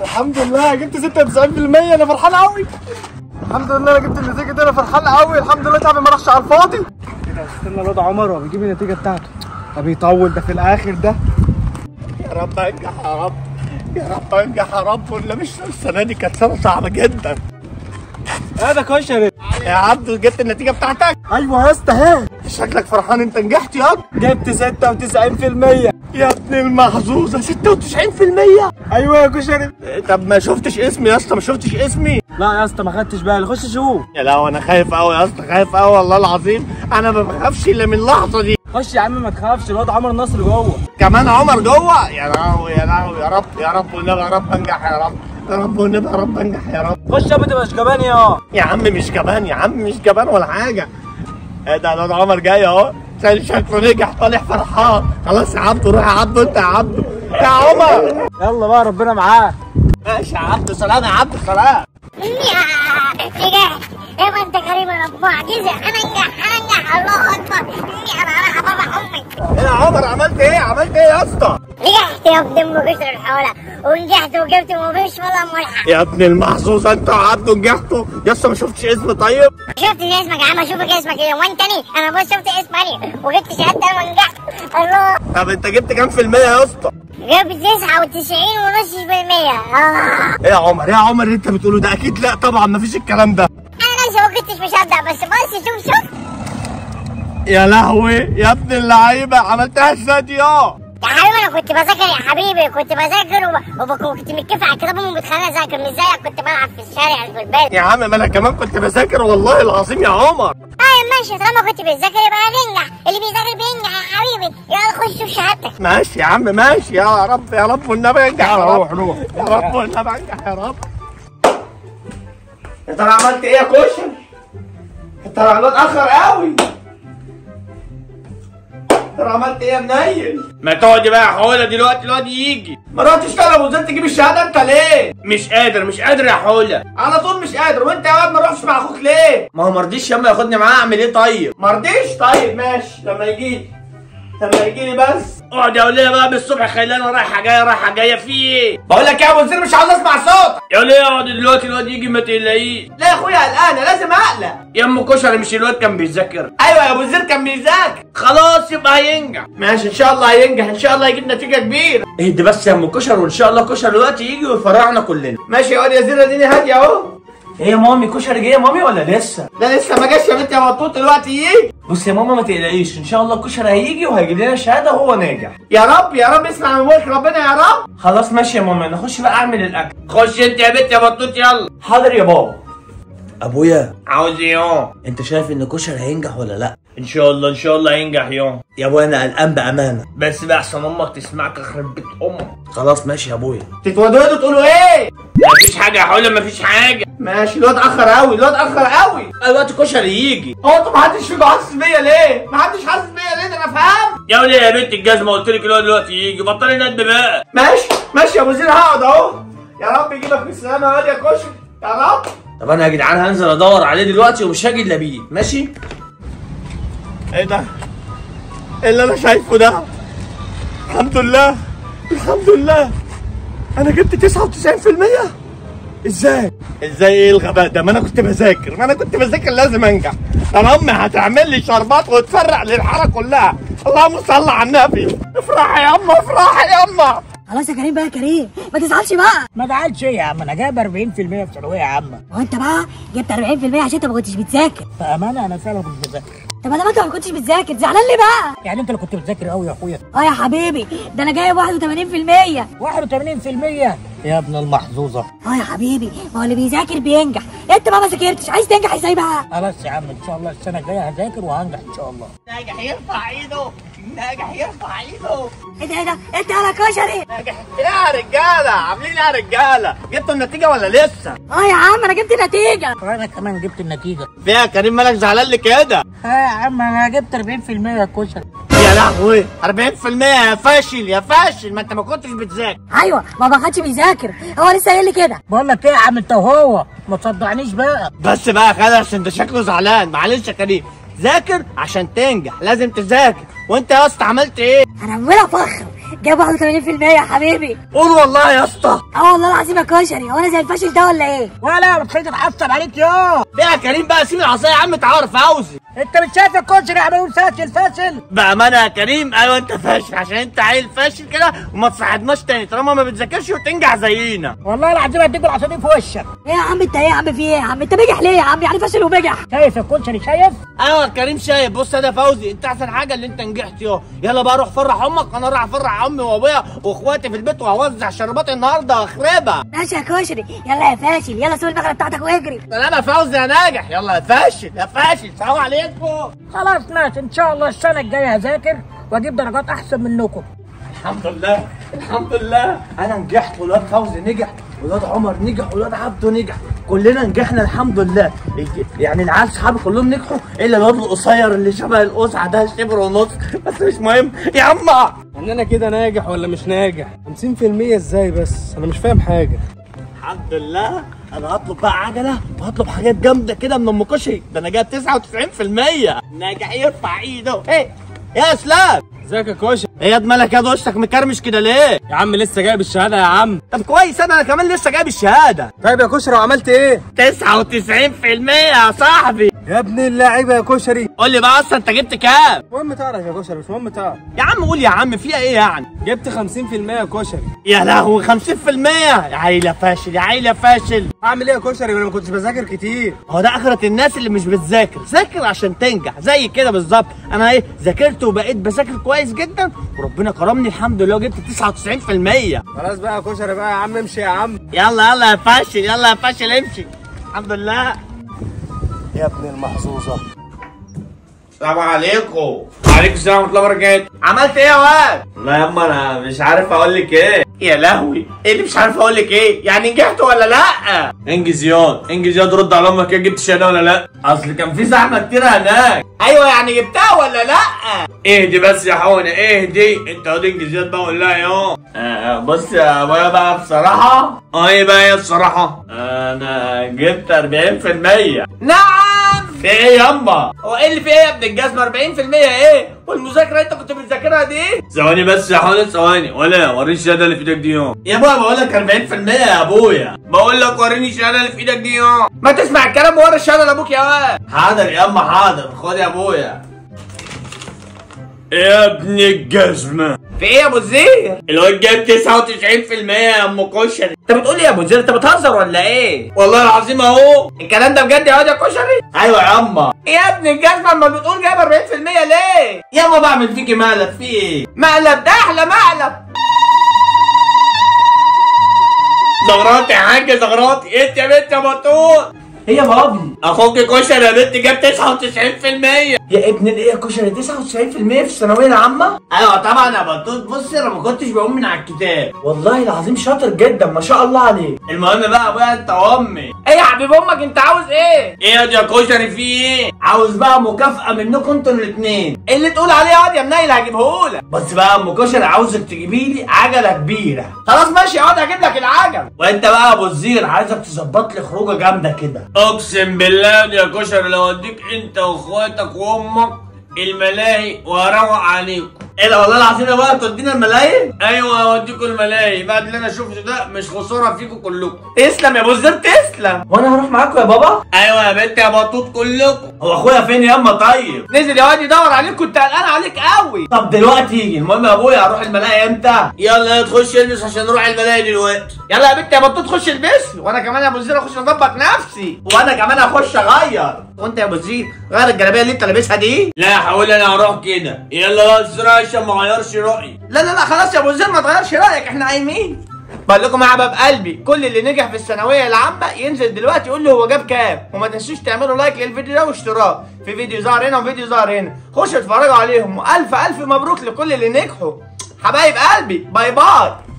الحمد لله جبت 96% انا فرحان قوي الحمد لله انا جبت النتيجه دي انا فرحان قوي الحمد لله تعبي ما راحش على الفاضي كده استنى الواد عمر وهو بيجيب النتيجه بتاعته ده بيطول ده في الاخر ده يا رب انجح يا رب يا رب انجح يا رب ولا مش السنه دي كانت سنه صعبه جدا ايه ده كشري يا عبدو جبت النتيجه بتاعتك ايوه يا اسطى اهي شكلك فرحان انت نجحت يا جبت 96% يا ابن المحظوظه 96% ايوه يا كشري طب ما شفتش اسمي يا اسطى ما شفتش اسمي لا يا اسطى ما خدتش بالي خش شوف يا لا انا خايف قوي يا اسطى خايف قوي والله العظيم انا ما بخافش الا من اللحظه دي خش يا عم ما تخافش الواد عمر نصر جوه كمان عمر جوه يا لهوي يا لهوي يا رب يا رب والنبي يا رب انجح يا رب يا رب والنبي يا رب انجح يا رب خش يا ابني تبقاش جبان يا يا عم مش جبان يا عم مش جبان ولا حاجه ايه ده الواد عمر جاي اهو شايف شكله نجح طالع فرحان خلاص يا عبدو روح يا عبدو انت يا عبدو يا عمر يلا بقى ربنا معاك ماشي يا عبدو سلام يا عبدو سلام نجحت ايوه انت غريب يا رب معجزه انا انجح انا انجح الله اكبر انا رايح افرح امي ايه يا عمر عملت ايه عملت ايه يا اسطى نجحت يا ابن ام كسر الحوله ونجحت وجبت ومفيش ولا ملحق يا ابن المحظوظ انت وعبدو نجحتوا يا اسطى ما شفتش اسمي طيب شفت اسمك يا عم اشوفك اسمك ايه وانت مين انا بص شفت اسمي وجبت شهاده ونجحت الله طب انت جبت كام في المية يا اسطى جبت 99 ونص في المية آه. ايه يا عمر ايه يا عمر اللي انت بتقوله ده اكيد لا طبعا ما فيش الكلام ده انا نفسي ما كنتش مصدق بس بص شوف شوف يا لهوي يا ابن اللعيبه عملتها ازاي دي يا يا حبيبي انا كنت بذاكر يا حبيبي كنت بذاكر وب- وب- وكنت متكفي على الكتاب ومتخانق اذاكر مش زيك كنت بلعب في الشارع في البيت يا عم ما انا كمان كنت بذاكر والله العظيم يا عمر ايوه ماشي طالما كنت بتذاكر يبقى هننجح اللي بيذاكر بينجح يا حبيبي يلا خش شوف شهادتك ماشي يا عم ماشي يا رب يا رب والنبي انجح يا روح رب روح يا رب والنبي انجح يا رب انت عملت ايه يا كشري انت متاخر قوي انت عملت ايه يا منيل ما تقعد بقى يا حوله دلوقتي الواد يجي ما رحتش طلب وزلت تجيب الشهاده انت ليه مش قادر مش قادر يا حوله على طول مش قادر وانت يا واد ما رحتش مع اخوك ليه ما هو مرضيش ياما ياخدني معاه اعمل ايه طيب مرضيش طيب ماشي لما يجي لما يجي لي بس اقعد يا وليه بقى بالصبح خلينا رايحه جايه رايحه جايه في ايه بقول لك يا ابو وزير مش عاوز اسمع صوتك يا وليه اقعد دلوقتي الواد يجي ما تقلقيش لا يا اخويا قلقانه لازم اقلق يا ام كشري مش الواد كان بيذاكر ايوه يا ابو وزير كان بيذاكر خلاص يبقى هينجح ماشي ان شاء الله هينجح ان شاء الله يجيب نتيجه كبيره اهدي بس يا ام كشري وان شاء الله كشري دلوقتي يجي ويفرحنا كلنا ماشي يا واد يا زينه اديني هاديه اهو ايه يا مامي كشري جه يا مامي ولا لسه؟ لا لسه ما جاش يا بنت يا مطوط دلوقتي يجي بص يا ماما ما تقلقيش ان شاء الله الكشري هيجي وهيجيب لنا شهاده وهو ناجح يا رب يا رب اسمع من ملك ربنا يا رب خلاص ماشي يا ماما نخش بقى اعمل الاكل خش انت يا بنت يا بطوط يلا حاضر يا بابا ابويا عاوز ايه يوم انت شايف ان كشري هينجح ولا لا ان شاء الله ان شاء الله هينجح يوم يا ابويا انا قلقان بامانه بس بقى احسن امك تسمعك يخرب بيت امك خلاص ماشي يا ابويا تتودودوا تقولوا ايه مفيش حاجه يا حوله مفيش حاجه ماشي الواد اخر قوي الواد اخر قوي الوقت كشري يجي هو انتوا محدش فيكم حاسس بيا ليه محدش حاسس بيا ليه ده انا فهمت يا وليه يا بنت الجزمه قلت لك الواد دلوقتي يجي بطلي ندب بقى ماشي ماشي يا ابو زين هقعد اهو يا رب يجيبك بالسلامه يا واد يا كشري يا رب طب انا يا جدعان هنزل ادور عليه دلوقتي ومش هاجي الا بيه ماشي ايه ده؟ ايه اللي انا شايفه ده؟ الحمد لله الحمد لله انا جبت 99% ازاي؟ ازاي ايه الغباء ده؟ ما انا كنت بذاكر ما انا كنت بذاكر لازم انجح انا امي هتعمل لي شربات وتفرق للحاره كلها اللهم صل على النبي افرحي يا اما افرحي يا اما خلاص يا كريم بقى يا كريم ما تزعلش بقى ما زعلش ايه يا عم انا جايب 40% في ثانويه عامه وانت بقى جبت 40% عشان انت ما كنتش بتذاكر بامانه انا فعلا كنت بذاكر طب ما دام انت ما كنتش بتذاكر زعلان ليه بقى يعني انت اللي كنت بتذاكر قوي يا اخويا اه يا حبيبي ده انا جايب 81% 81% يا ابن المحظوظه اه يا حبيبي ما هو اللي بيذاكر بينجح انت بقى ما ذاكرتش عايز تنجح ازاي بقى خلاص يا عم ان شاء الله السنه الجايه هذاكر وهنجح ان شاء الله ناجح يرفع ايده ناجح يرفع ايده ايه ده ايه ده انت يا كشري ناجح يا رجاله عاملين ايه يا رجاله جبتوا النتيجه ولا لسه اه يا عم انا جبت النتيجه وانا كمان جبت النتيجه فيها كريم مالك زعلان لي كده اه يا عم انا جبت 40% يا كشري يا لهوي 40% يا فاشل يا فاشل ما انت ما كنتش بتذاكر ايوه ما ما كانش بيذاكر هو لسه قايل لي كده بقول لك ايه يا عم انت وهو ما تصدعنيش بقى بس بقى يا خالد عشان ده شكله زعلان معلش يا كريم ذاكر عشان تنجح لازم تذاكر وانت يا اسطى عملت ايه انا عمال افخر جاب 81% يا حبيبي قول والله يا اسطى اه والله العظيم يا كشري هو انا زي الفاشل ده ولا ايه ولا مش هيقدر احسن عليك يا فيها كريم بقى سيب العصايه يا عم تعال فوزي انت مش شايف الكشري عمال فاشل فاشل بأمانة يا كريم ايوه انت فاشل عشان انت عيل فاشل كده وما تصاحبناش تاني طالما ما بتذاكرش وتنجح زينا والله العظيم هديك العصا دي في وشك ايه يا عم انت ايه يا عم في ايه يا عم انت بجح ليه يا عم يعني فاشل وبجح شايف الكشري شايف ايوه يا كريم شايف بص انا فوزي انت احسن حاجه اللي انت نجحت يا يلا بقى روح فرح امك انا رايح افرح امي وابويا واخواتي في البيت وهوزع شربات النهارده واخربها ماشي يا كشري يلا يا فاشل يلا سوق المكنه بتاعتك واجري سلام يا فوزي يا ناجح يلا يا فاشل يا فاشل سلام عليكم خلاص ماشي ان شاء الله السنه الجايه هذاكر واجيب درجات احسن منكم الحمد لله الحمد لله انا نجحت والواد فوزي نجح والواد عمر نجح والواد عبده نجح كلنا نجحنا الحمد لله يعني العيال صحابي كلهم نجحوا الا الواد القصير اللي شبه القزعه ده شبر ونص بس مش مهم يا عم يعني انا كده ناجح ولا مش ناجح 50% ازاي بس انا مش فاهم حاجه الحمد لله انا هطلب بقى عجله وهطلب حاجات جامده كده من ام كشري ده انا جايب 99% ناجح يرفع ايده ايه يا اسلام ازيك يا كشري ايه يا واد مالك يا وشك مكرمش كده ليه يا عم لسه جايب الشهاده يا عم طب كويس انا كمان لسه جايب الشهاده طيب يا كشري وعملت ايه 99% يا صاحبي يا ابن اللعيبه يا كشري قول لي بقى اصلا انت جبت كام المهم تعرف يا كشري مش مهم تعرف يا عم قول يا عم فيها ايه يعني جبت 50% يا كشري يا لهوي 50% يا عيلة فاشل يا عيلة فاشل اعمل ايه يا كشري وانا ما كنتش بذاكر كتير هو ده اخرة الناس اللي مش بتذاكر ذاكر عشان تنجح زي كده بالظبط انا ايه ذاكرت وبقيت بذاكر كويس جدا وربنا كرمني الحمد لله وجبت 99% خلاص بقى يا كشري بقى يا عم امشي يا عم يلا يلا يا فاشل يلا يا فاشل امشي الحمد لله يا ابن المحظوظه السلام عليكم وعليكم السلام ورحمه الله وبركاته عملت ايه يا واد لا يا اما انا مش عارف اقول لك ايه يا لهوي ايه اللي مش عارف اقول لك ايه يعني نجحت ولا لا انجز ياض انجز ياض رد على امك يا جبت الشهاده ولا لا اصل كان في زحمه كتير هناك ايوه يعني جبتها ولا لا اهدي بس يا حونه اهدي انت اهدي انجز ياض بقى ولا يا آه بص يا ابويا بقى بصراحه اه ايه بقى يا الصراحه انا جبت 40% نعم في ايه ياما هو ايه اللي في ايه يا ابن الجزمه 40% ايه والمذاكره انت كنت بتذاكرها دي ثواني بس يا حونه ثواني ولا وريني الشهاده اللي في ايدك دي يا يا ابويا بقول لك 40% يا ابويا بقول لك وريني الشهاده اللي في ايدك دي يا ما تسمع الكلام ووري الشهاده لابوك يا واد حاضر يا اما حاضر خد يا ابويا يا ابن الجزمه في ايه يا ابو الزير الواد جايب 99% يا ام كشري انت بتقول ايه يا ابو الزير انت بتهزر ولا ايه والله العظيم اهو الكلام ده بجد يا واد يا كشري ايوه يا اما يا ابن الجزمه اما بتقول جايب 40% ليه ياما بعمل فيكي مقلب في ايه مقلب ده احلى مقلب زغراتي يا حاجه زغراتي انت يا بنت يا بطول هي يا بابي اخوك كشري يا بنت جاب 99% يا ابن الايه يا كشري 99% في الثانويه العامه ايوه طبعا يا بطوط بص انا ما كنتش بقوم من على الكتاب والله العظيم شاطر جدا ما شاء الله عليك المهم بقى ابويا انت وامي ايه يا حبيب امك انت عاوز ايه ايه يا يا كشري في ايه عاوز بقى مكافأة منكم انتوا الاثنين اللي تقول عليه ياض يا منيل هجيبهولك بس بقى ام كشري عاوزك تجيبي لي عجلة كبيرة خلاص ماشي يا واد هجيب لك العجل وانت بقى يا ابو الزير عايزك تظبط لي خروجة جامدة كده اقسم بالله يا كشري لو اديك انت واخواتك وامك الملاهي وهروق عليكم ايه ده والله العظيم يا بابا تودينا الملايين ايوه هوديكم الملاهي بعد اللي انا شفته ده مش خساره فيكم كلكم تسلم يا ابو الزير تسلم وانا هروح معاكم يا بابا ايوه يا بنت يا بطوط كلكم هو اخويا فين ياما طيب نزل يا واد يدور عليك كنت قلقان عليك قوي طب دلوقتي يجي المهم يا ابويا اروح الملاهي امتى يلا تخش البس عشان نروح الملاهي دلوقتي يلا يا بنت يا بطوط خش البس وانا كمان يا ابو زير اخش اظبط نفسي وانا كمان اخش اغير وانت يا ابو زير غير الجلابيه اللي انت لابسها دي لا هقول انا هروح كده يلا بقى بسرعه عشان ما اغيرش رايي لا لا لا خلاص يا ابو زير ما تغيرش رايك احنا قايمين بقول لكم يا حباب قلبي كل اللي نجح في الثانويه العامه ينزل دلوقتي يقول لي هو جاب كام وما تنسوش تعملوا لايك للفيديو ده واشتراك في فيديو ظهر هنا وفيديو ظهر هنا خشوا اتفرجوا عليهم والف الف مبروك لكل اللي نجحوا حبايب قلبي باي باي